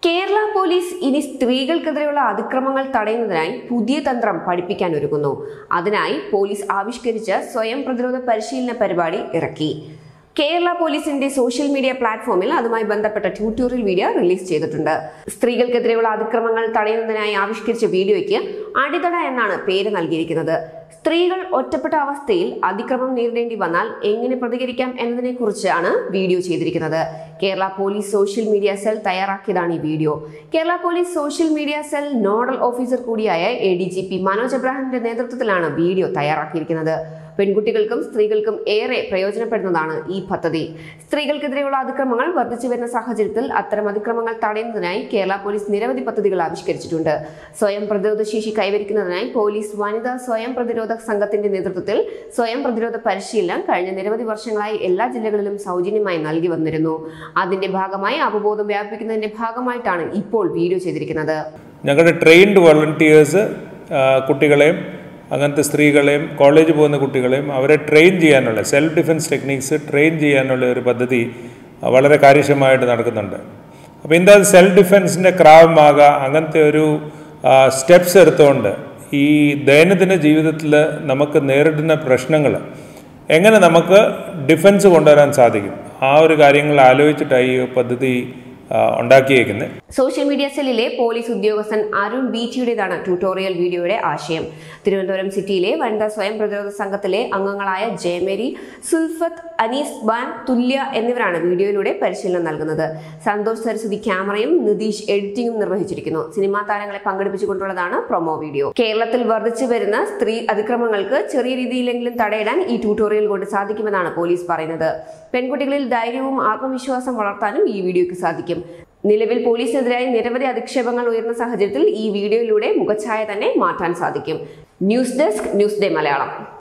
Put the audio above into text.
Kerala police ഇനി സ്ത്രീകൾക്കെതിരെയുള്ള അതിക്രമങ്ങൾ തടയുന്നതിനായി പുതിയ തന്ത്രം പഠിപ്പിക്കാൻ ഒരുങ്ങുന്നു അതിനായി പോലീസ് ആവിഷ്കരിച്ച സ്വയം പ്രതിരോധ പരിശീലന പരിപാടി ഇറക്കി കേരള പോലീസിന്റെ സോഷ്യൽ മീഡിയ പ്ലാറ്റ്ഫോമിൽ അതുമായി ബന്ധപ്പെട്ട ട്യൂട്ടോറിയൽ വീഡിയോ റിലീസ് ചെയ്തിട്ടുണ്ട് സ്ത്രീകൾക്കെതിരെയുള്ള അതിക്രമങ്ങൾ തടയുന്നതിനായി ആവിഷ്കരിച്ച വീഡിയോയ്ക്ക് അടിതട എന്നാണ് പേര് നൽകിയിരിക്കുന്നത് സ്ത്രീകൾ ഒറ്റപ്പെട്ട അവസ്ഥയിൽ അതിക്രമം നേരിടേണ്ടി വന്നാൽ എങ്ങനെ പ്രതികരിക്കാം എന്നതിനെ കുറിച്ചാണ് വീഡിയോ ചെയ്തിരിക്കുന്നത് Kerala police social media cell തയ്യാറാക്കിയതാണ് ഈ video Kerala police social media cell nodal officer കൂടിയായ A D G P Manoj എബ്രാഹിമിന്റെ നേതൃത്വത്തിലാണ് വീഡിയോ തയ്യാറാക്കിയിരിക്കുന്നത് പെൺകുട്ടികൾക്കും സ്ത്രീകൾക്കും ഏറെ പ്രയോജനപ്പെടുന്നതാണ് ഈ പദ്ധതി സ്ത്രീകൾക്കെതിരെയുള്ള അതിക്രമങ്ങൾ വർദ്ധിച്ചു വരുന്ന സാഹചര്യത്തിൽ അത്തരം അതിക്രമങ്ങൾ തടയുന്നതിനായി കേരള പോലീസ് നിരവധി പദ്ധതികൾ ആവിഷ്കരിച്ചിട്ടുണ്ട് സ്വയം പ്രതിരോധ ശേഷി കൈവരിക്കുന്നതിനായി പോലീസ് വനിതാ സ്വയം പ്രതിരോധ സംഘത്തിന്റെ നേതൃത്വത്തിൽ സ്വയം പ്രതിരോധ പരിശീലനം കഴിഞ്ഞ നിരവധി വർഷങ്ങളായി എല്ലാ ജില്ലകളിലും സൗജന്യമായി നൽകി വന്നിരുന്നു അതിന്റെ ഭാഗമായി അവബോധം വ്യാപിപ്പിക്കുന്നതിന്റെ ഭാഗമായിട്ടാണ് ഇപ്പോൾ വീഡിയോ ചെയ്തിരിക്കുന്നത് ഞങ്ങളുടെ ട്രെയിൻഡ് വോളണ്ടിയേഴ്സ് കുട്ടികളെയും അങ്ങനത്തെ സ്ത്രീകളെയും കോളേജ് പോകുന്ന കുട്ടികളെയും അവരെ ട്രെയിൻ ചെയ്യാനുള്ള സെൽഫ് ഡിഫെൻസ് ടെക്നീക്സ് ട്രെയിൻ ചെയ്യാനുള്ള ഒരു പദ്ധതി ആ, വളരെ കാര്യക്ഷമമായിട്ട് നടക്കുന്നുണ്ട് അപ്പോൾ എന്താ സെൽഫ് ഡിഫെൻസിൻ്റെ ക്രാവമാക അങ്ങനത്തെ ഒരു സ്റ്റെപ്സ് എടുത്തുകൊണ്ട് ഈ ദൈനംദിന ജീവിതത്തിൽ നമുക്ക് നേരിടുന്ന പ്രശ്നങ്ങൾ എങ്ങനെ നമുക്ക് ഡിഫെൻസ് കൊണ്ടുവരാൻ സാധിക്കും ആ ഒരു കാര്യങ്ങൾ ആലോചിച്ചിട്ടാണ് ഈ പദ്ധതി ആ, ഉണ്ടാക്കിയേക്കുന്നത് സോഷ്യൽ മീഡിയ സെല്ലിലെ പോലീസ് ഉദ്യോഗസ്ഥൻ അരുൺ ബീച്ചിയുടേതാണ് ട്യൂട്ടോറിയൽ വീഡിയോയുടെ ആശയം തിരുവനന്തപുരം സിറ്റിയിലെ വനിതാ സ്വയം പ്രതിരോധ സംഘത്തിലെ അംഗങ്ങളായ ജയമേരി സുൽഫത്ത് അനീസ് ബാൻ തുല്യ എന്നിവരാണ് വീഡിയോയിലൂടെ പരിശീലനം നൽകുന്നത് സന്തോഷ് സരസ്വതി ക്യാമറയും നിതീഷ് എഡിറ്റിംഗും നിർവഹിച്ചിരിക്കുന്നു സിനിമാ താരങ്ങളെ പങ്കെടുപ്പിച്ചുകൊണ്ടുള്ളതാണ് പ്രൊമോ വീഡിയോ കേരളത്തിൽ വർദ്ധിച്ചു വരുന്ന സ്ത്രീ അതിക്രമങ്ങൾക്ക് ചെറിയ രീതിയിലെങ്കിലും തടയിടാൻ ഈ ട്യൂട്ടോറിയൽ കൊണ്ട് സാധിക്കുമെന്നാണ് പോലീസ് പറയുന്നത് പെൺകുട്ടികളിൽ ധൈര്യവും ആത്മവിശ്വാസം വളർത്താനും ഈ വീഡിയോയ്ക്ക് സാധിക്കും നിലവിൽ പോലീസിനെതിരായി നിരവധി അധിക്ഷേപങ്ങൾ ഉയർന്ന സാഹചര്യത്തിൽ ഈ വീഡിയോയിലൂടെ മുഖച്ഛായ തന്നെ മാറ്റാൻ സാധിക്കും news desk news day Malayalam